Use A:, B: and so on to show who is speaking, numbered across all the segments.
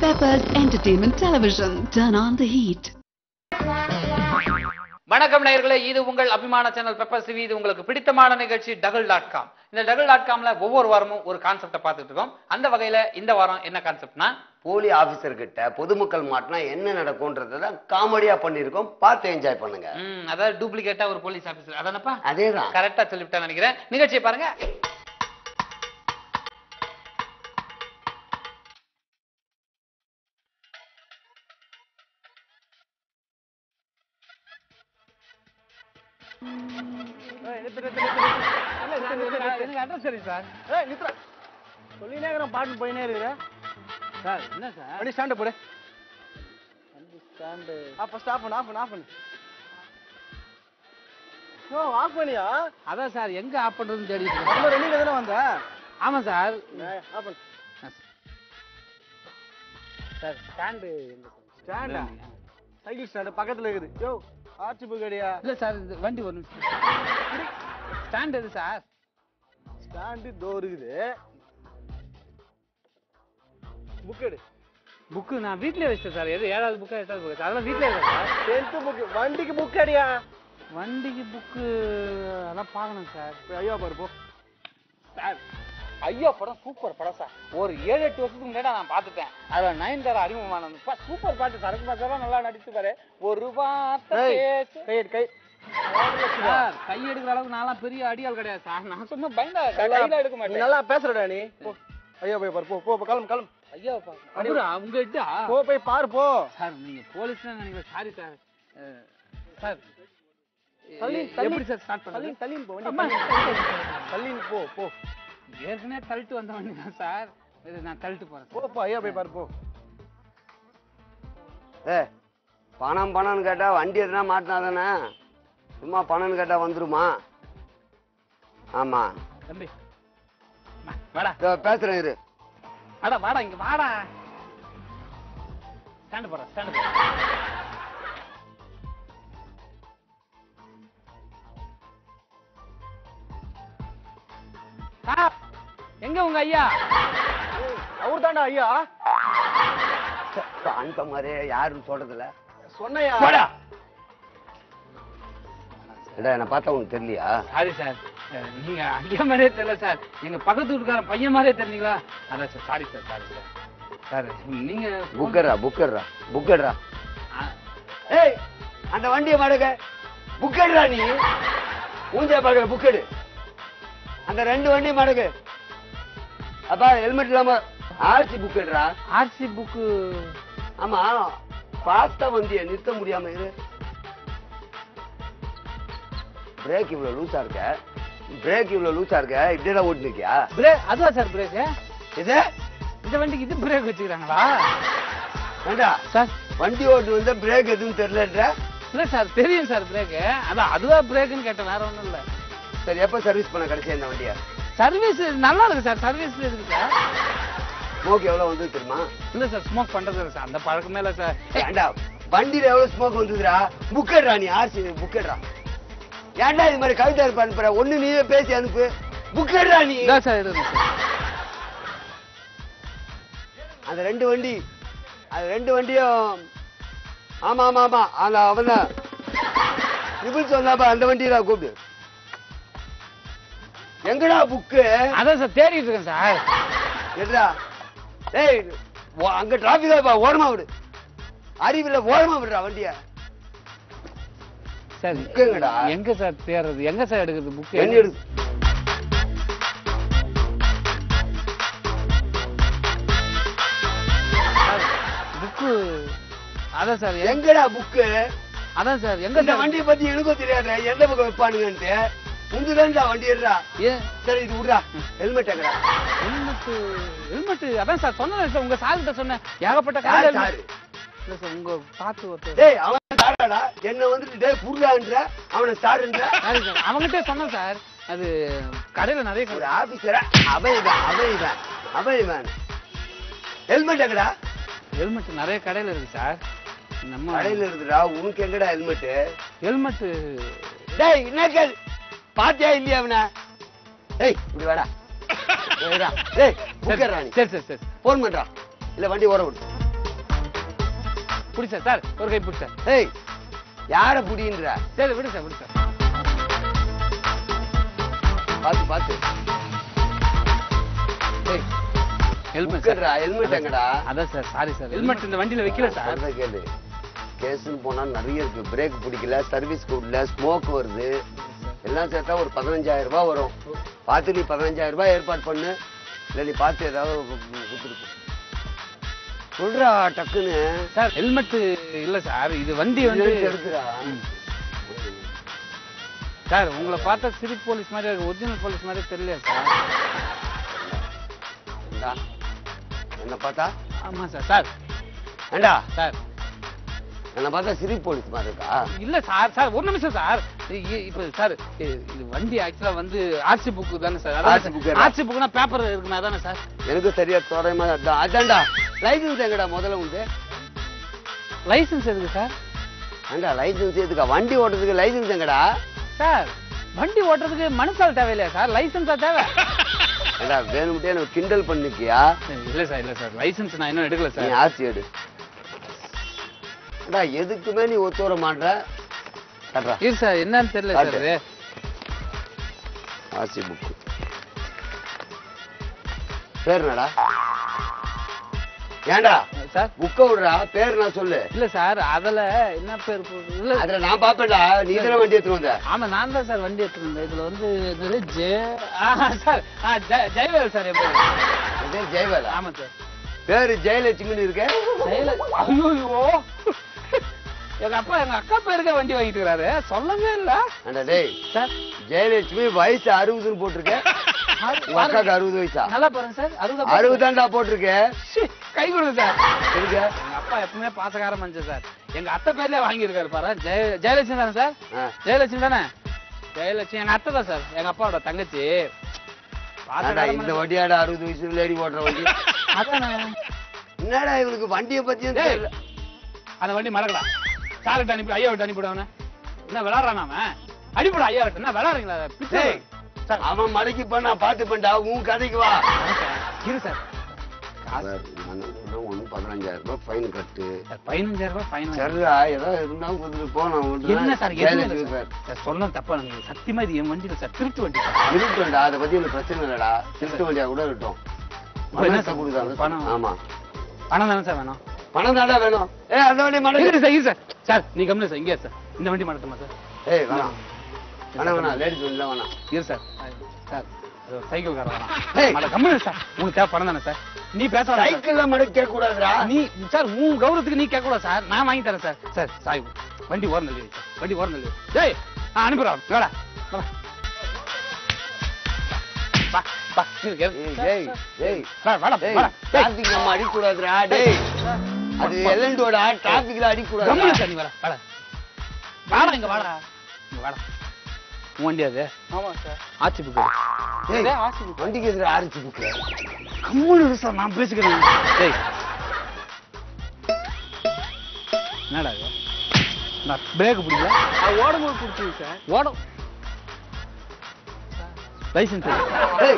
A: Peppers Entertainment Television. Turn on the heat.
B: வணக்கம் நேயர்களே இது உங்கள் அபிமான சேனல் பெப்பர் சிவி இது உங்களுக்கு பிடித்தமான நிகழ்ச்சி டபுள் டாட் காம் இந்த டபுள் டாட் காம்ல ஒவ்வொரு வாரமும் ஒரு கான்செப்டை பார்த்துட்டு இருக்கோம் அந்த வகையில இந்த வாரம் என்ன கான்செப்ட்னா
C: போலி ஆபீசர் கிட்ட பொதுமக்கள் மாட்டினா என்ன நடக்கும்ன்றதை தான் காமெடியா பண்ணியிருக்கோம் பார்த்து என்ஜாய் பண்ணுங்க
B: ம், அதாவது டூப்ளிகேட்டா ஒரு போலீஸ் ஆபீசர் அதானப்பா
C: அதேதான்
B: கரெக்டா சொல்லிவிட்டா நினைக்கிறேன் நிகழ்ச்சியை பாருங்க
D: சொல்லினே இருக்கிறேன் பாட்டு போயினே இருக்கிற
B: சார் என்ன சார்
D: வண்டி ஸ்டாண்டு போடு ஸ்டாண்டு அப்ப ஸ்டாப் பண்ணு ஆஃப் பண்ணு ஆஃப் பண்ணு ஓ ஆஃப் பண்ணியா
B: அதான் சார் எங்க ஆஃப் பண்றதுன்னு தேடி
D: நம்ம ரெண்டு தானே வந்த
B: ஆமா சார்
D: ஆஃப் பண்ணு
B: சார் ஸ்டாண்டு
D: ஸ்டாண்டா சைக்கிள் ஸ்டாண்டு பக்கத்துல இருக்குது யோ ஆர்ச்சி புக் அடியா
B: இல்ல சார் இந்த வண்டி ஒரு நிமிஷம் ஸ்டாண்ட் எது சார்
D: ஸ்டாண்டு தோ இருக்குது புக் எடு
B: புக்கு நான் வீட்லயே வச்சிட்டேன் சார் எது ஏழாவது புக்கா எட்டாவது புக்கா அதெல்லாம் வீட்லயே இருக்கு சார்
D: டென்த்து புக் வண்டிக்கு புக் அடியா
B: வண்டிக்கு புக்கு அதெல்லாம் பார்க்கணும் சார்
D: போய் ஐயா பாரு போ
B: சார் ஐயா படம் சூப்பர் படம் சார் ஒரு ஏழு எட்டு வருஷத்துக்கு முன்னாடி நான் பார்த்துட்டேன் அதுல நயன்தாரா அறிமுகமானது சூப்பர் பாட்டு சரக்கு பாக்கெல்லாம் நல்லா நடிச்சுப்பாரு ஒரு வார்த்தை
D: ஏய்,
B: பேசு.
D: கை எடு, கை
B: சார் கை எடுக்கிற அளவுக்கு நான்லாம் பெரிய அடியாள் கிடையாது சார் நான் சொன்ன பயந்தா கையில எடுக்க
D: நீ
B: மாட்டேன்
D: நல்லா பேசுறடா நீ போ ஐயா போய் பாரு போ போ போ, கிளம்பு கிளம்பு
B: ஐயா அப்புறம் அவங்க கிட்ட
D: போ போய் பாரு போ
B: சார் நீங்க போலீஸ் நினைக்கிறேன் சாரி சார் அஹ், சார்
D: தள்ளி,
B: எ-
D: தள்ளி.
B: எப்படி சார் ஸ்டார்ட்
D: தள்ளி
B: பண்ணி
D: தள்ளின்னு போ வண்டி
B: அம்மா.
D: தள்ளின்னு போ போ
B: ஏற்கனவே தள்ளிட்டு வந்த வண்டி தான் சார் இது நான் தள்ளிட்டு போறேன்
D: போ போ ஐயா போய் பாரு போ
C: ஏ பணம் பணம்னு கேட்டா வண்டி எதுனா மாட்டினா தானே சும்மா பணம்னு கேட்டா வந்துருமா ஆமா
B: தம்பி வா, வாடா
C: இதோ பேசுறேன் இரு
B: வாடா வாடா இங்க வாடா ஸ்டாண்ட் போடுற ஸ்டாண்ட் போடுற சார் எங்க உங்க ஐயா
D: அவர் தாண்டா ஐயா
C: அந்த மாதிரி யாரும் சொல்றதில்ல
D: சொன்னையா
C: போடா ஏடா என்ன பார்த்தா உனக்கு தெரியலையா
B: சாரி சார் அஹ், நீங்க ஐயா மாதிரியே தெரியல சார் எங்க பக்கத்து வீட்டுக்காரன் பையன் மாதிரியே தெரிஞ்சீங்களா அதான் sir sorry sir sorry sir sir நீங்க
C: புக்கர்ரா புக்கர்ரா புக்கர்ரா
B: அஹ்,
C: ஏய் அந்த வண்டியை மடக்க புக்கெடுறா நீ ஊஞ்சா பார்க்கற புக்கெடு அந்த ரெண்டு வண்டியும் மடக்கு அப்பா ஹெல்மெட் இல்லாம ஆர்சி புக்கெடுறா
B: ஆர்சி புக்கு
C: ஆமா ஃபாஸ்டா வண்டியை நிறுத்த முடியாம இரு பிரேக் இவ்வளவு லூசா இருக்க பிரேக் இவ்வளவு லூசா இருக்க இப்படியெல்லாம் ஓட்டு நிக்கியா
B: பிரேக் அதுவா சார் பிரேக்
C: இது
B: இந்த வண்டிக்கு இது பிரேக் வச்சுக்கிறாங்களா
C: ஏண்டா
B: சார்
C: வண்டி ஓட்டு வந்தா பிரேக் எதுவும் தெரியலன்ற
B: இல்ல சார் தெரியும் சார் பிரேக் அதான் அதுவா பிரேக்னு கேட்டேன் வேற ஒண்ணும் இல்ல
C: சரி எப்ப சர்வீஸ் பண்ண கடைசியா இந்த வண்டியை
B: சர்வீஸ் நல்லா இருக்கு சார் சர்வீஸ் இருக்கு சார்
C: ஸ்மோக் எவ்வளவு வந்து தெரியுமா
B: இல்ல சார் ஸ்மோக் பண்றது இல்ல சார் அந்த பழக்கமே இல்ல சார்
C: ஏண்டா வண்டியில எவ்வளவு ஸ்மோக் வந்ததுடா புக்கெட்ரா நீ ஆர்சி புக்கெட்ரா ஏன்டா இது மாதிரி கவிதை இருப்ப அனுப்புற ஒண்ணு நீயே பேசி அனுப்பு புக்கெட்ரா நீ
B: இதான் சார் எடுங்க சார்
C: அந்த ரெண்டு வண்டி அது ரெண்டு வண்டியும் ஆமா ஆமா ஆமா அந்த அவன் தான் நிபுல் சொன்னாப்பா அந்த வண்டியில கூப்பிடு எங்கடா புக்கு
B: அதான் சார் தேடிட்டு இருக்கேன் சார்
C: எட்ரா ஏய் ஓ- அங்க டிராபிக் ஆப்பா ஓரமா விடு அறிவில்ல ஓரமா விடுறா வண்டிய
B: சார்
C: புக்குங்கடா.
B: எங்க சார் தேடுறது எங்க சார் எடுக்கிறது புக்
C: என்ன எடு
B: புக்கு அதான் சார் எங்க-
C: எங்கடா புக்கு
B: அதான் சார் எங்க
C: இந்த
B: சார்
C: வண்டியை பத்தி எனக்கும் தெரியாத எந்த பக்கம் வைப்பானுங்கன்ட்டு உந்துதான்டா வண்டி எடுறா
B: ஏன்
C: சரி இது விடுறா ஹெல்மெட் எங்கடா
B: ஹெல்மெட் ஹெல்மெட் அதான் சார் சொன்னேன் சார் உங்க சார் கிட்ட சொன்னேன் ஏகப்பட்ட
C: யார்
B: கார்
C: சாரு?
B: இல்ல சார் உங்க பார்த்து ஒருத்தர்
C: டேய் அவன் சாராடா என்ன வந்துட்டு டேய் புடுறான்ற அவனை சாருன்ற
B: சாரி சார் அவங்ககிட்ட சொன்னேன் சார் அது கடையில நிறைய
C: ஒரு
B: கடை
C: ஆபீசரா அவன் இவன் அவன் இவன் அவன் இவன் ஹெல்மெட் எங்கடா
B: ஹெல்மெட் நிறைய கடையில இருக்கு சார் நம்ம
C: கடையில இருக்குடா உனக்கு எங்கடா ஹெல்மெட்
B: ஹெல்மெட்
C: டேய் என்ன கேள் பாத்தியா இல்லையா அவன டேய் இப்படி வாடா டேய், டேய் புக்கறா நீ
B: சரி சரி சரி
C: போன் பண்றா இல்ல வண்டி ஓட விடு
B: பிடி சார் சார் ஒரு கை பிடி சார்
C: ஏய் யார புடின்ற
B: சரி விடு சார் விடு சார்
C: பாத்து பாத்து ஏய்
B: ஹெல்மெட் சார்
C: புக்கடுறா ஹெல்மெட் எங்கடா
B: அதான் சார் சாரி சார் ஹெல்மெட் இந்த வண்டியில வைக்கல சார்
C: சொல்றத கேளு கேஸ்னு போனா நிறைய இருக்கு பிரேக் பிடிக்கல சர்வீஸ் கூடல ஸ்மோக் வருது எல்லாம் சேர்த்தா ஒரு பதினஞ்சாயிரம் ரூபாய் வரும் பார்த்து நீ பதினஞ்சாயிரம் ரூபாய் ஏற்பாடு பண்ணு இல்லை நீ பார்த்து ஏதாவது கொடுத்துருக்கும் சொல்றா டக்குன்னு
B: சார் ஹெல்மெட் இல்ல சார் இது வண்டி வந்து
C: எழுதி எடுத்துடா
B: சார் உங்களை பார்த்தா சிரிப் போலீஸ் மாதிரி இருக்கு ஒரிஜினல் போலீஸ் மாதிரி தெரியலையா சார்
C: இந்தா. என்ன பார்த்தா
B: ஆமா சார் சார்
C: ஏண்டா
B: சார்
C: என்ன பார்த்தா சிரி போலீஸ் மாதிரி இருக்கா
B: இல்ல சார் சார் ஒரு நிமிஷம் சார் இ- இ- இப்ப சார் இ- இது வண்டி ஆக்சுவலா வந்து ஆர்சி புக் தானே சார்
C: RC book என்ன?
B: ஆர்சி புக்னா பேப்பர் இருக்குமே அதானே சார்
C: எனக்கு சரியா தோராயமா அதான் அதான்டா லைசன்ஸ் எங்கடா முதல்ல உண்டு
B: லைசென்ஸ் எதுக்கு சார்
C: ஏண்டா லைசன்ஸ் எதுக்கா வண்டி ஓட்டுறதுக்கு லைசன்ஸ் எங்கடா
B: சார் வண்டி ஓட்டுறதுக்கு மனுஷால் தேவையில்லையா சார் லைசென்ஸா தேவை
C: ஏண்டா வேணும்ட்டே எனக்கு கிண்டல் பண்ணிக்கியா
B: இல்ல சார் இல்ல சார் லைசென்ஸ் நான் இன்னும் எடுக்கல
C: நீ
B: சார்
C: ஆர்சி எடு ஏண்டா எதுக்குமே நீ ஒத்து வர மாட்ற கட்டுறா
B: இரு சார் என்னன்னு தெரியல சார்
C: காட்டு.
B: இது
C: ஆர்சி புக்கு பேர் என்னடா ஏண்டா
B: சார்
C: புக்கை விடுறா பேர் நான் சொல்லு
B: இல்ல சார் அதுல என்ன பேர் போடுறது? இல்ல
C: அதுல நான் பாப்பேன்டா நீ தானே வண்டி எடுத்துட்டு வந்த
B: ஆமா நான் தான் சார் வண்டி எடுத்துட்டு வந்தேன் இதுல வந்து இதுல ஜெ ஆஹா சார் ஆ, ஜெ- ஜெயவேல் சார் என் பேரு.
C: இதே ஜெயவேலா
B: ஆமா சார்
C: பேரு ஜெயலட்சுமின்னு இருக்க
B: ஜெயல ஐயோ எங்க அப்பா எங்க அக்கா பேருக்கே வண்டி வாங்கிட்டு இருக்காரு சொல்லவே இல்ல
C: அண்டா டேய்
B: சார்
C: ஜெயலட்சுமி வயசு அறுபதுன்னு போட்டிருக்க உங்க அக்காக்கு அறுபது வயசா
B: நல்லா பாருங்க சார் அறுபது
C: அறுபதாண்டா போட்டிருக்க
B: கை கொடுங்க சார்
C: இருக்க
B: எங்க அப்பா எப்பவுமே பாசக்கார மனுஷன் சார் எங்க அத்தை பேர்லயே வாங்கியிருக்காரு பாரு ஜெய ஜெயலட்சுமி தானே சார்
C: ஆ.
B: ஜெயலட்சுமி தானே ஜெயலட்சுமி எங்க அத்தை தான் சார் எங்க அப்பாவோட தங்கச்சி
C: ஆண்டா
B: பாசக்கார
C: இந்த
B: மனுஷன்.
C: வண்டியாடா அறுபது வயசு லேடி ஓட்டுற வண்டி
B: அதானே
C: என்னடா இவனுக்கு வண்டியை பத்தியும்
B: டேய்,
C: தெரியல
B: அந்த வண்டி மறக்கடா சார்கிட்ட அனுப்பி ஐயா விட்டு அனுப்பிவிட என்ன விளாடுறான் அவன் அடிப்படா ஐயா விட்டு என்ன விளாடுறீங்களா பிச்சை
C: டேய்,
B: சார்
C: அவன் மடக்கி பண்ணா பாத்து பண்ணா உன் கதைக்கு வா
B: இரு சார்
C: ஒண்ணு பதினஞ்சாயிரம் ரூபாய் ஃபைன் கட்டு
B: சார் பதினஞ்சாயிரம் ரூபாய் ஃபைன்
C: சரிடா ஏதாவது இருந்தாலும் கொடுத்துட்டு போனோம்
B: என்ன சார் எதுவும் இல்லை
C: ஜெயலட்சுமி
B: சார்.
C: சார்
B: சார் சொன்ன தப்பா நீங்க சத்தியமா இது என் வண்டியில சார் திருட்டு வண்டி சார்
C: இருக்கட்டும்டா அதை பத்தி எனக்கு பிரச்சனை இல்லடா திருட்டு வண்டியா கூட இருக்கட்டும்
B: இப்ப என்ன
C: பணத்தை
B: சார்
C: கொடுத்தாங்க
B: பணம்
C: ஆமா
B: பணம் தானே சார் வேணும்
C: பணம் தாண்டா வேணும் ஏ அந்த வண்டி மடக்கு
B: இரு சார் இரு சார் சார் நீ கம்முனு சார் இங்கே சார் இந்த வண்டி மாட்டமா சார்
C: ஏய் வேணாம் வேணாம் வேணாம் லேடிஸ் வண்டிலாம் வேணாம்
B: இரு சார் சார் அது ஒரு சைக்கிள் கார
C: ஏய்.
B: வேணாம் கம்முனு சார் உனக்கு தேவை பணம் தானே சார் நீ பேச வேணாம் சார்.
C: சைக்கிள்ல மடக்கு கேட்க கூடாதுடா
B: நீ சார் உன் கௌரவத்துக்கு நீ கேட்க கூடாது சார் நான் வாங்கி தரேன் சார் சார் சாய் வண்டி ஓரம் தள்ளி வை சார் வண்டி ஓரம் தள்ளி வை. டேய் ஆ அனுப்புறோம் வேடா வா. வா வா இரு, இரு.
C: ஏய் ஏய் ஏய்
B: வா, வாடா,
C: டேய்
B: வாடா. டேய்,
C: டிராபிக் நம்ம அடிக்க கூடாதுடா டேய் அது எலண்டோட டிராபிக்ல அடிக்க
B: கம்முனு
C: கூடாது
B: சார் நீ வாடா வாடா வாடா இங்க வாடா இங்க வாடா உன் வண்டி அது
D: ஆமா சார்
B: ஆச்சி புக்கு
C: ஏய்
D: ஆசி
C: வண்டிக்கு எதிர ஆரஞ்சு புக்கு
B: கம்முனு இரு சார் நான் பேசிக்கிறேன் டேய் என்னடா இது நான் பிரேக் பிடிக்கல
D: அது ஓடும்போது பிடிச்சது சார்
B: ஓடும் லைசன்ஸ்
C: டேய்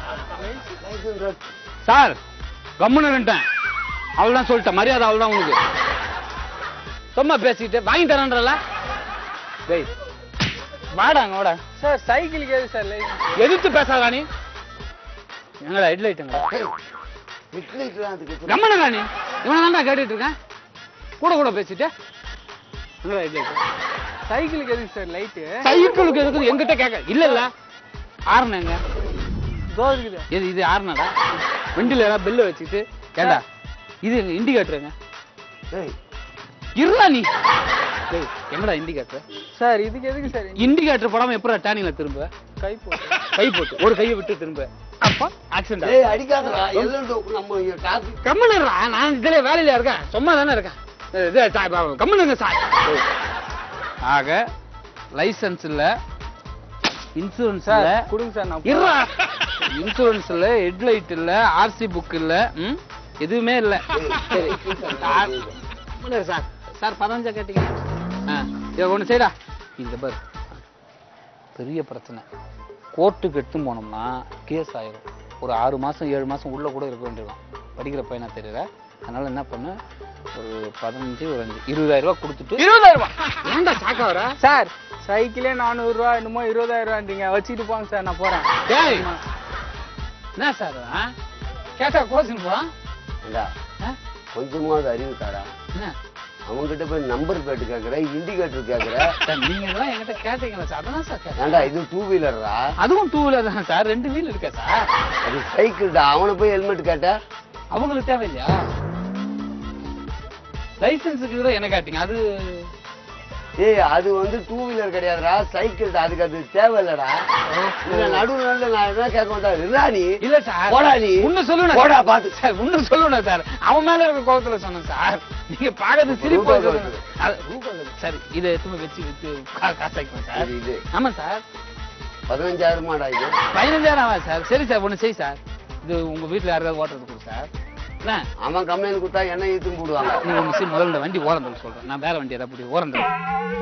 B: சார் கம்முன்னு இருந்துட்டேன் அவள்தான் சொல்லிட்டேன் மரியாதை அவள்தான் உனக்கு சும்மா பேசிக்கிட்டு வாங்கி தரேன்றல டேய் வாடாங்க வாடா
D: சார் சைக்கிளுக்கு எது சார் லைசன்ஸ்
B: எதிர்த்து பேசாதா நீ எங்கடா ஹெட்லைட்டுங்க
C: ஹெட்லைட்லாம் அதுக்கு
B: கம்மனடா நீ இவனை தான்டா கேட்டுட்டு இருக்கேன் கூட கூட பேசிட்டு எங்கடா ஹெட்லைட்
D: சைக்கிளுக்கு எதுக்கு சார் லைட்டு
B: சைக்கிளுக்கு எதுக்கு எங்கிட்ட கேட்க இல்ல இல்ல ஆறுனங்க
D: இதோ இருக்குது
B: இது இது ஆறுனடா வண்டியில ஏதாவது பெல்லு வச்சுட்டு ஏண்டா இது இண்டிகேட்டருங்க
C: டேய்
B: இருடா நீ டேய் எங்கடா இண்டிகேட்டர்
D: சார் இதுக்கு எதுக்கு சார்
B: இண்டிகேட்டர் போடாம எப்படா டேனிங்ல திரும்ப
D: கை போட்டு
B: கை போட்டு ஒரு கையை விட்டு திரும்ப அப்பா ஆக்சிடென்ட்
C: டேய் அடிக்காதடா எல்லண்டோ நம்ம டிராபிக்
B: கம்மனுறா நான் இதுல வேலையில இருக்கேன் சும்மா தானே இருக்கேன் இது கம்மனுங்க சார் ஆக லைசன்ஸ் இல்ல இன்சூரன்ஸ் இல்ல
D: சார் கொடுங்க சார் நான்
B: இருடா இன்சூரன்ஸ் இல்ல ஹெட்லைட் இல்ல ஆர்சி புக் இல்ல ம் எதுவுமே இல்ல சரி சார் கம்முனு இரு சார் சார் பதினஞ்சா கேட்டீங்க ஆ இதை ஒன்று செய்டா இந்த பாரு பெரிய பிரச்சனை கோர்ட்டுக்கு எடுத்து போனோம்னா கேஸ் ஆயிரும் ஒரு ஆறு மாசம் ஏழு மாசம் உள்ள கூட இருக்க வேண்டியிருக்கும் படிக்கிற பையனா தெரியல அதனால என்ன பண்ணு ஒரு பதினஞ்சு ஒரு அஞ்சு இருபதாயிரம் ரூபாய் கொடுத்துட்டு
D: இருபதாயிரம் ரூபாய்
B: ஏன்டா சாக்கா வர
D: சார் சைக்கிளே நானூறு ரூபா என்னமோ இருபதாயிரம் ரூபாய்ன்றீங்க வச்சுட்டு போங்க சார் நான் போறேன்
B: டேய் என்ன சார் ஆ? கேட்டா கோச்சிங் போறான்
C: ஏண்டா,
B: ஆ?
C: கொஞ்சமாவது அறிவு தாடா
B: என்ன
C: அவன்கிட்ட போய் நம்பர் பிளேட் கேக்குற இண்டிகேட்டர் கேக்குற
B: சார் நீங்க எல்லாம் என்கிட்ட கேட்டீங்களா சார் அதான் சார் கேட்டேன்
C: ஏண்டா இது டூ வீலரா
B: அதுவும் டூ வீலர் தான் சார் ரெண்டு வீல் இருக்கா சார்
C: அது சைக்கிள்டா அவனை போய் ஹெல்மெட் கேட்ட
B: அவங்களுக்கு தேவையில்லையா லைசன்ஸுக்கு கூட என்ன காட்டிங்க அது
C: ஏய் அது வந்து டூ வீலர் கிடையாதுடா சைக்கிள்டா அதுக்கு அது தேவையில்லடா இல்ல நடுவுல நடுவுல நான் என்ன கேட்க மாட்டேன் இல்லடா நீ
B: இல்ல சார்
C: போடா நீ
B: உன்ன சொல்லணும்
C: போடா பாத்து
B: சார் உன்ன சொல்லணும் சார் அவன் மேல இருக்க கோபத்துல சொன்னேன் சார் நீங்க பாக்கிறது சிரிப்பு
C: ரூபா
B: வருது.
C: கோபத்துல.
B: அது ரூபா கோபத்துல. சரி இதை எடுத்து வச்சு வித்து கா- காசாக்கிப்போம் சார்
C: இது இது
B: ஆமா சார்
C: பதினஞ்சாயிரமாடா இது
B: பதினஞ்சாயிரம் ஆவா சார் சரி சார் ஒண்ணு செய் சார் இது உங்க வீட்டுல யாராவது ஓட்டுறது கொடு சார் என்ன
C: அவன் கம்ப்ளைண்ட் கொடுத்தா என்ன இழுத்துன்னு போடுவாங்க
B: நீ ஒண்ணு செய் முதல்ல இந்த வண்டி ஓரம் தள்ள சொல்றேன் நான் வேற வண்டி ஏதாவது பிடி ஓரம் தள்ள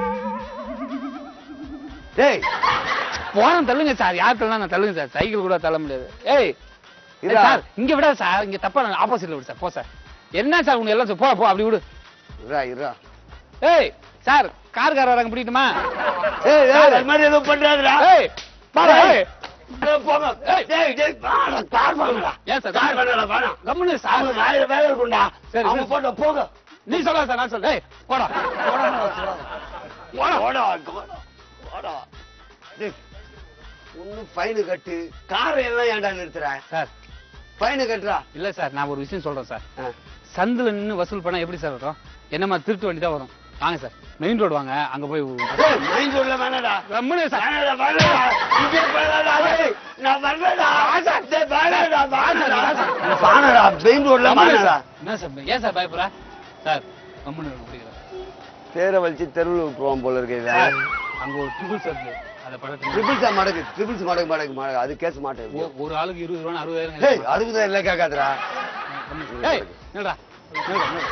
C: டேய்
B: ஓரம் தள்ளுங்க சார் யார் தள்ளா நான் தள்ளுங்க சார் சைக்கிள் கூட தள்ள முடியாது ஏய்
C: இதா?
B: சார் இங்க விட சார் இங்க தப்பா ஆப்போசிட்ல விடு சார் போ சார் என்ன சார் உங்க எல்லாம் போ போ அப்படி விடு
C: இருடா இருடா
B: ஏய் சார் கார் கார் வராங்க பிடிக்குமா
C: ஏய் ஏய் அது மாதிரி ஏதோ பண்றாதுடா
B: ஏய் பாரு
C: ஏய்.
B: ஏய்.
C: டேய், போங்க
B: ஏய்.
C: டேய் டேய் வாடா கார் வாங்கடா
B: ஏன் சார்
C: கார் வேணாடா வேணாம்
B: கம்முனு சார்
C: அவனுக்கு ஆயிரம் வேலை இருக்கும்டா
B: சரி,
C: அவன்
B: சரி.
C: போட்ட போங்க
B: நீ சொல்ல சார் நான் சொல்ல ஏய் போடா
C: போடா போடா போடா போடா டேய் ஒண்ணு ஃபைனு கட்டு காரை எல்லாம் ஏன்டா நிறுத்துற
B: சார்
C: ஃபைனு கட்டுறா
B: இல்ல சார் நான் ஒரு விஷயம் சொல்றேன் சார்
C: ஆ.
B: சந்துல நின்னு வசூல் பண்ணா எப்படி சார் வரும் என்னமா திருட்டு வண்டி தான் வரும் வாங்க சார் மெயின் ரோடு வாங்க அங்க போய்
C: டேய் மைண்ட் ரோட்ல வேணாடா
B: கம்முனு சார்
C: வேணாடா வேணாடா இங்கே வேணாடா டேய் நான் வரலடா டேய் வேணாடா வேணாடா வாணடா மெயின் ரோட்ல
B: கம்முனு
C: வாணடா
B: சார். என்ன சார் ஏன் சார் பயப்படுற சார் கம்முனு இருங்க, பிடிக்கிறேன்
C: பேரை வலிச்சு தெருவில் விட்டுருவான் போல இருக்கு
B: சார், அங்க ஒரு ட்ரிபிள்ஸ் இருக்கு அதை படத்துல
C: ட்ரிபிள்ஸா மடக்கு ட்ரிபிள்ஸ் மடக்கு மடக்கு மடக்கு அது கேஸ் மாட்டேன்
B: ஒ- ஒரு ஆளுக்கு இருபது ரூபா அறுபதாயிரம்
C: டேய்
B: கேட்பாங்க.
C: அதுக்கு தான் எல்லாம் கேட்காதுடா
B: கம்முனு. ஏய் நில்றா நில்றா, நில்றா.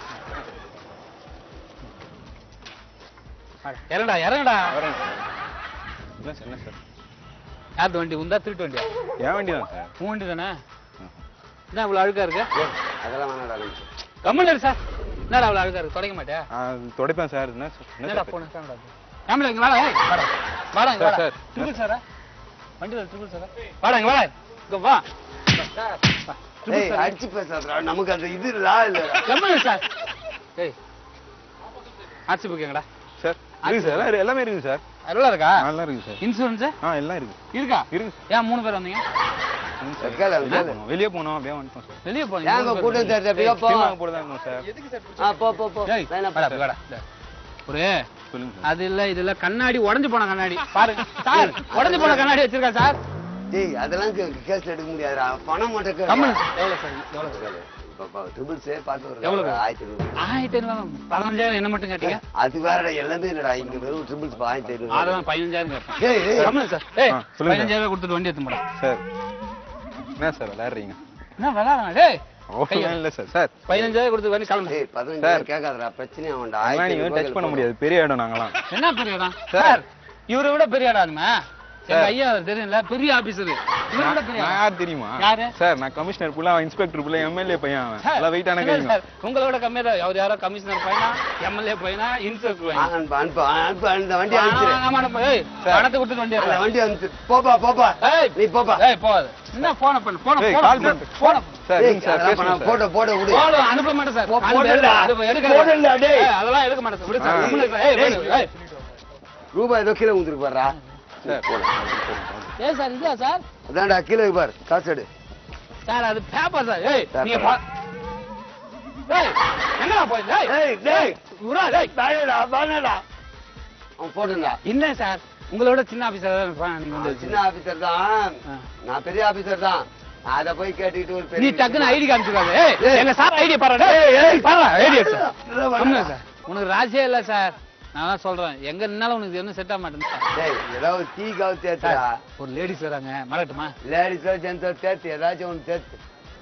B: இறங்கடா இறங்கடா
E: என்ன சார் என்ன சார்
B: யார்து வண்டி உந்தா திருட்டு வண்டியா
E: என் வண்டி தான் சார்
B: உன் வண்டி தானே என்ன இவ்வளவு அழுக்கா இருக்கு
C: அதெல்லாம் வேணாடா நமக்கு.
B: கம்மன் சார் என்னடா அவ்வளவு அழுக்கா இருக்கு தொடங்க மாட்டியா
E: ஆ, துடைப்பேன் சார் என்ன சார் என்ன
B: என்னடா
E: சார்
B: போன கேமரா இங்க வாடா ஏய் வாடா வாடா இங்க
E: சார்,
B: வாடா
E: சார்.
B: ட்ரிபிள் சாரா வண்டில ட்ரிபிள் சாரா வாடா இங்க வாடா இங்க வா சார் ட்ரிபிள்
C: டேய்
B: சார்
C: அடிச்சு பேசாதடா நமக்கு அந்த இது லா இல்லடா
B: கம்மன் சார் ஏய் ஆட்சி புக் எங்கடா
E: சார் இருக்கு சார் எல்லாம் எல்லாமே இருக்கு சார்
B: அதெல்லாம் இருக்கா
E: அதெல்லாம் இருக்கு சார்
B: இன்சூரன்ஸ்
E: ஆ எல்லாம் இருக்கு
B: இருக்கா
E: இருக்கு சார்
B: ஏன் மூணு பேர் வந்தீங்க
E: ம், சார்.
C: கேளு,
E: வெளியே
C: கேளு.
E: போனோம். வெளியே போனோம் அப்படியே வந்துட்டோம் சார்
B: வெளிய போங்க
C: ஏங்க கூட்டம் தெரிஞ்ச அப்படியே போ
E: சினிமாவுக்கு போட தான் இருந்தோம் சார்
C: ஆ போ போ போ
B: ஏய்
C: வேணாம்
B: வாடா வாடா இந்த. ஒரு
E: சொல்லுங்க சார்
B: அது இல்ல இது இல்ல கண்ணாடி உடைஞ்சு போன கண்ணாடி பாருங்க சார் உடைஞ்சு போன கண்ணாடி வச்சிருக்கா சார்
C: டேய் அதெல்லாம் கேஸ் எடுக்க முடியாதுடா பணம் மட்டும் கேளு.
B: கம்மன் எவ்வளவு சார் எவ்வளவு சார்
C: பாப்பா, ட்ரிபிள்ஸே பார்த்து ஒரு
B: எவ்வளவு?
C: ஆயிரத்தி ஐநூறு.
B: ஆயிரத்தி ஐநூறு பதினஞ்சாயிரம் என்ன மட்டும் கேட்டீங்க
C: அது வேறடா எல்லாமே இல்லடா இங்க வெறும் ட்ரிபிள்ஸ் ஆயிரத்தி ஐநூறு
B: அதெல்லாம் பதினஞ்சாயிரம் கேட்பேன்
C: ஏய், ஏய்.
B: கம்மன் சார் ஏய்
E: ஆ, சொல்லுங்க.
B: பதினஞ்சாயிரம் கொடுத்துட்டு வண்டி எடுத்து போடா
E: சார் என்ன சார் விளையாடுறீங்க
B: என்ன விளாடுறேன் டேய் கையை.
E: ஓகே இல்லை சார் சார்
B: பதினஞ்சாயிரம் கொடுத்து வண்டி கிளம்பு
C: டேய் பதினஞ்சாயிரம் கேட்காதடா பிரச்சனை அவன்டா
E: அதெல்லாம்
C: ஆயிரத்தி
E: நீங்க
C: ஐநூறு
E: டச் பண்ண முடியாது பெரிய இடம் நாங்களாம்
B: என்ன பெரிய இடம்
E: சார்.
B: சார் இவரை விட பெரிய இடம் ஆகுமே எங்க
E: சார்.
B: ஐயா தெரியும்ல பெரிய ஆபீசர் இவரை விட பெரிய
E: நான்
B: இடம்.
E: யார் தெரியுமா
B: யாரு?
E: சார் நான் கமிஷனர் புள்ள இன்ஸ்பெக்டர் புள்ள எம்எல்ஏ பையன் அவன்
B: சார்,
E: எல்லாம் வெயிட்டான
B: இல்ல
E: கைங்க
B: சார், உங்களோட கம்மியா தான் அவர் யாரோ கமிஷனர் பையனா எம்எல்ஏ பையனா இன்ஸ்பெக்டர் பையனா
C: அனுப்பு அனுப்பு அனுப்பு அந்த வண்டி
B: ஆமா,
C: அனுப்பிச்சிரு
B: ஆமா, ஆமா, ஏய்,
E: சார்.
B: பணத்தை கொடுத்துட்டு வண்டி
C: அந்த
B: எடுறா.
C: வண்டி அனுப்பிச்சு போப்பா போப்பா
B: ஏய்,
C: நீ போப்பா
B: ஏய், போகாத. என்ன போன பண்ணு, போன,
E: ஏய்,
B: போன,
E: கால்
B: போன,
E: பண்ணு.
B: போன.
E: சார்
C: டேய்,
E: இருங்க சார்
C: அதெல்லாம்
E: பேசணும்
C: பண்ணாம
E: சார்
C: போட்டோ போட்டோ விடு
B: போன, அனுப்ப மாட்டேன் சார்.
C: போ-
B: அனுப்ப-
C: போடல.
B: அனுப்ப- எடுக்காத.
C: போடல, டேய்.
B: ஏய், அதெல்லாம் எடுக்க மாட்டேன் சார். விடு சார்,
E: ஆ.
B: கம்முனு இரு. ஏய், விடு, ஏய்.
C: ரூபாய் ஏதோ கீழே ஊந்துருக்கு பாருடா
E: சார்
B: ஏய், சார், இதுவா சார்?
C: அதான்டா கீழே இருக்கு பாரு காசு எடு
B: சார், அது paper சார். ஏய்,
C: Paper.
B: நீங்க பா- ஏய், எங்கடா போயிருந்த? ஏய்,
C: ஏய் டேய்
B: விட்றா, டேய்.
C: வேணடா வேணடா அவன் போட்டுடா
B: இல்ல சார் உங்களோட சின்ன ஆபீசர் தான் இருப்பான். நீங்க வந்து
C: சின்ன ஆபீசர் தான்
B: ஆ.
C: நான் பெரிய ஆபீசர் தான் அத போய் கேட்டுக்கிட்டு ஒரு
B: நீ
C: பெரிய
B: டக்குன்னு ஐடி காமிச்சுக்காது ஏய்
C: ஏய்.
B: எங்க சார் ஐடி பாரு
C: ஏய், ஏய்.
B: பாரு ஐடி சார்
C: இல்ல, வேணாம்.
B: கம்முனு சார் உனக்கு ராசியே இல்ல சார் நான் தான் சொல்றேன் எங்க நின்னாலும் உனக்கு என்ன செட் ஆக மாட்டேங்குது சார்.
C: டேய் ஏதாவது டீ காவு தேத்துடா
B: சார் ஒரு லேடிஸ் வராங்க மறக்கட்டுமா
C: லேடிஸோ ஜென்ஸோ தேத்து ஏதாச்சும் ஒன்று தேத்து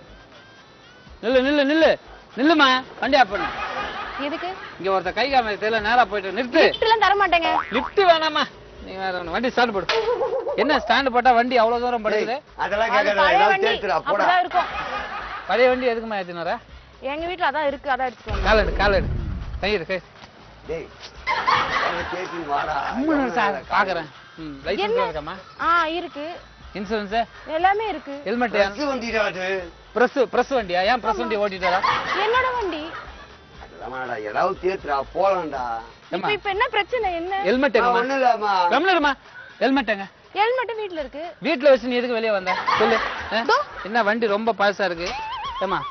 B: நில்லு நில்லு நில்லு நில்லுமா வண்டி ஆஃப் பண்ணு
F: எதுக்கு
B: இங்க ஒருத்த கை காம தெரியல நேரா போயிட்டு நிறுத்து
F: லிஃப்ட் எல்லாம் தர மாட்டேங்க
B: லிஃப்ட் வேணாமா நீ வேற ஒண்ணு வண்டி ஸ்டாண்ட் போடு என்ன ஸ்டாண்ட் போட்டா வண்டி அவ்வளவு தூரம்
C: டேய்,
B: படுக்குது
C: அதெல்லாம்
F: அது
C: கேட்கறதா
F: பழைய
C: ஏதாவது
F: வண்டி
C: தேத்துடா போடா
F: அப்படிதான் இருக்கும்
B: பழைய வண்டி எதுக்குமா ஏத்தினு வர
F: எங்க வீட்ல அதான் இருக்கு அதான் எடுத்துட்டு வந்தேன்
B: கால் எடு கால் எடு கை எடு கை
C: டேய் அவனை கேட்டு வாடா
B: அம்மனு சார் பாக்குறேன் ம் லைசன்ஸ்
F: என்ன?
B: இருக்காமா
F: ஆ இருக்கு
B: இன்சூரன்ஸ்
F: எல்லாமே இருக்கு
B: ஹெல்மெட்
C: பஸ் வண்டிடா அது
B: பிரஸ் பிரஸ் வண்டியா ஏன் பிரஸ் வண்டி ஓட்டிட்டு
F: என்னோட வண்டி
C: ஆமாடா ஏதாவது தேத்துறா போலாம்டா
F: இப்ப இப்ப என்ன பிரச்சனை என்ன
B: ஹெல்மெட்
C: நான்
B: எங்கம்மா
C: ஒண்ணும் இல்லம்மா
B: கம்லருமா ஹெல்மெட் எங்க
F: ஹெல்மெட் வீட்ல இருக்கு
B: வீட்ல வச்சு நீ எதுக்கு வெளிய வந்த சொல்லு ஆ? என்ன வண்டி ரொம்ப பழசா இருக்கு ஏமா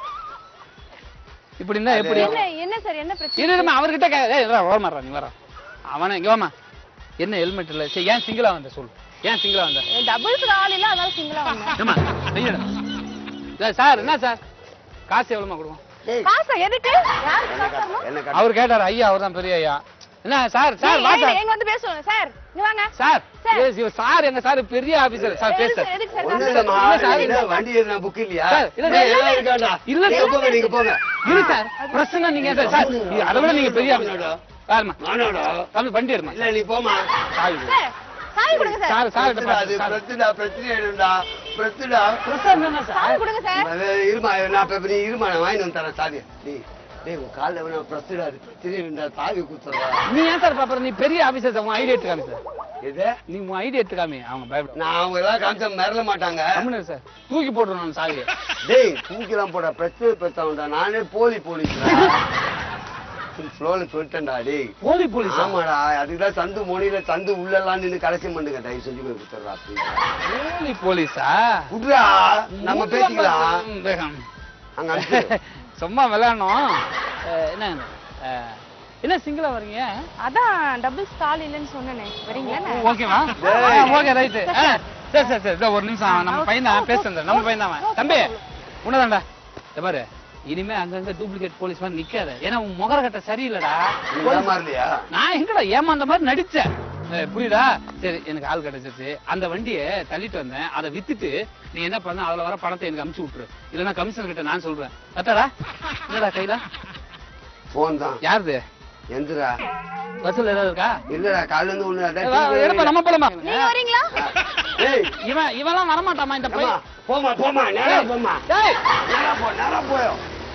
B: இப்படி இருந்தா எப்படி
F: என்ன என்ன சார் என்ன பிரச்சனை
B: இரு இருமா அவர்கிட்ட கே ஏய் வா ஓரமாறா நீ வர அவன இங்க வாமா என்ன ஹெல்மெட் இல்ல சரி ஏன் சிங்கிளா வந்த சொல்லு ஏன் சிங்கிளா வந்த
F: டபுள்ஸ் ஆள் இல்ல அதனால சிங்கிளா வந்தேன்
B: ஏமா கையெடு இல்ல சார் என்ன சார் காசு எவ்வளவுமா கொடுவோம்
C: டேய்
F: காசா எதுக்கு யாருக்கு காசு தரணும்
C: என்ன கட்ட
B: அவர் கேட்டாரு ஐயா அவர் தான் பெரிய ஐயா என்ன சார் சார் வா
F: ஏய்,
B: சார்
F: எங்க வந்து பேசுவாங்க சார் இங்க வாங்க
B: சார்
F: சார்.
B: ஏய், இவர் சார் எங்க சார் பெரிய ஆபீசர் சார்
F: எதுக்கு
B: பேச
F: சார், எதுக்கு சார்
C: ஒண்ணும்
F: காசு
C: இல்லம்மா
B: இல்ல சார்,
C: என்ன வண்டி எதுனா புக் இல்லையா
B: சார், இல்ல சார்,
C: டேய்,
B: எல்லாமே
C: எல்லாம் இருக்காண்டா
B: இல்ல
C: நீங்க
B: சார்.
C: போங்க நீங்க போங்க
B: இரு சார் பிரச்சனை நீங்க சார் சார் இது அதை விட நீங்க பெரிய ஆபீசர் சார்மா
C: நானாடா
B: தம்பி வண்டி எடுமா
C: இல்ல நீ போமா
B: சாய்
F: சார் சாவி கொடுங்க சார்
B: சார் சார் கிட்ட
C: அது
B: பாத்து சார்
C: பிரச்சனை பிரச்சனை ஆயிடும்டா பிரச்சனை
B: பிரச்சனை என்ன சார்
F: சாவி கொடுங்க சார்
C: அது இருமா நான் இப்ப நீ இருமா நான் வாங்கிட்டு வந்து தரேன் சாவி டேய் டேய் உன் கால்ல வேணா பிரச்சனை அது பிரச்சனை இருந்தா சாவி குத்துறா
B: நீ ஏன் சார் பாப்பற நீ பெரிய ஆபீசர் சார் உன் ஐடி எடுத்துக்காமி சார்
C: எது
B: நீ உன் ஐடி எடுத்துக்காமி அவங்க பயப்பட
C: நான் அவங்க எல்லாம் காமிச்சா மிரள மாட்டாங்க
B: கம்முனு சார் தூக்கி போட்டுருவோம் நான் சாவி
C: டேய் தூக்கிலாம் போட பிரச்சனை பிரச்சனை நானே போலி போலீஸ் ஃப்ளோல சொல்லிட்டேன்டா டேய்
B: போலி போலீஸ்
C: ஆமாடா அதுக்குதான் சந்து மொழியில சந்து உள்ளெல்லாம் நின்னு கடைசி பண்ணுங்க தயவு செஞ்சு போய் கொடுத்துட்றா
B: போலி போலீஸா
C: குட்ரா நம்ம பேசிக்கலாம்
B: ம், வேகம்.
C: அங்க அனுப்பிச்சு
B: சும்மா விளையாடணும் அஹ், என்ன அஹ், என்ன சிங்கிளா வரீங்க
F: அதான் டபுள்ஸ் கால் இல்லைன்னு சொன்னேனே வரீங்களா
B: ஓகேவா
C: டேய்.
B: ஓகே ரைட்டு சரி சரி சரி இதோ ஒரு நிமிஷம் நம்ம பையன் தான் பேசுறேன் நம்ம பையன் தான் தம்பி உன்னதான்டா இந்த பாரு இனிமே அங்கங்க டூப்ளிகேட் போலீஸ் மாதிரி நிக்காத ஏன்னா உன் முகர கட்ட சரியில்லடா
C: நீ ஏமாறலையா
B: நான் எங்கடா ஏமாந்த மாதிரி நடிச்சேன் அஹ், புரியுதா சரி எனக்கு ஆள் கிடைச்சிருச்சு அந்த வண்டியை தள்ளிட்டு வந்தேன் அதை வித்துட்டு நீ என்ன பண்ண அதுல வர பணத்தை எனக்கு அமுச்சு விட்டுரு இல்லைன்னா கமிஷனர் கிட்ட நான் சொல்றேன் கரெக்டாடா இல்லடா கையில
C: போன் தான்
B: யாருது
C: எந்திரா
B: வசூல் ஏதாவது இருக்கா
C: இல்லடா காலைல இருந்து ஒண்ணு அதான்
B: வா,
C: டீ
B: எடுப்பா நம்ம போலாமா
F: நீங்க வரீங்களா
C: டேய்
B: இவன் இவன்லாம் வரமாட்டாமா இந்த
C: ஏம்மா,
B: பையன்
C: போமா போமா நேரா போமா
B: டேய்
C: நேரா போ நேரா போயோ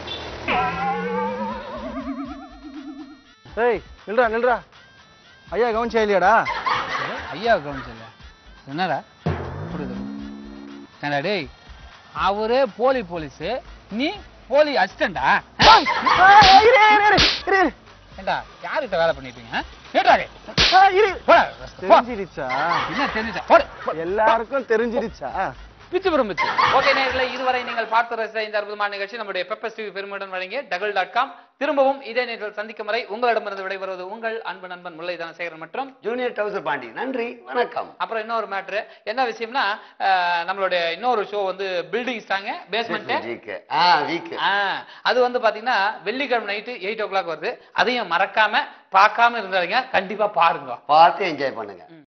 D: ஏய் நில்றா நில்றா ஐயா கவனிச்சா இல்லையாடா
B: ஐயா கவனிச்சல என்னடா புரியுது ஏண்டா டேய் அவரே போலி போலீஸ் நீ போலி அசிஸ்டண்டா ஏண்டா யார்கிட்ட வேலை பண்ணிட்டீங்க கேட்டாரு
D: தெரிஞ்சிருச்சா
B: என்ன தெரிஞ்சா போடு
D: எல்லாருக்கும் தெரிஞ்சிருச்சா
B: பிச்சு பிரமிச்சு ஓகே நேர்களை இதுவரை நீங்கள் பார்த்து ரசித்த இந்த அற்புதமான நிகழ்ச்சி நம்முடைய பெப்பஸ் டிவி பெருமையுடன் வழங்கிய டகல் டாட் காம் திரும்பவும் இதே நேரில் சந்திக்கும் வரை உங்களிடமிருந்து விடைபெறுவது உங்கள் அன்பு நண்பன் முல்லை தனசேகரன் மற்றும்
C: ஜூனியர் டவுசர் பாண்டி நன்றி வணக்கம்
B: அப்புறம் இன்னொரு மேட்ரு என்ன விஷயம்னா அஹ், நம்மளுடைய இன்னொரு ஷோ வந்து பில்டிங் ஸ்டாங்க பேஸ்மெண்ட்
C: வீக்கு ஆ வீக்கு
B: அது வந்து பாத்தீங்கன்னா வெள்ளிக்கிழமை நைட்டு எயிட் ஓ கிளாக் வருது அதையும் மறக்காம பார்க்காம இருந்தாருங்க கண்டிப்பா பாருங்க
C: பார்த்து என்ஜாய் பண்ணுங்க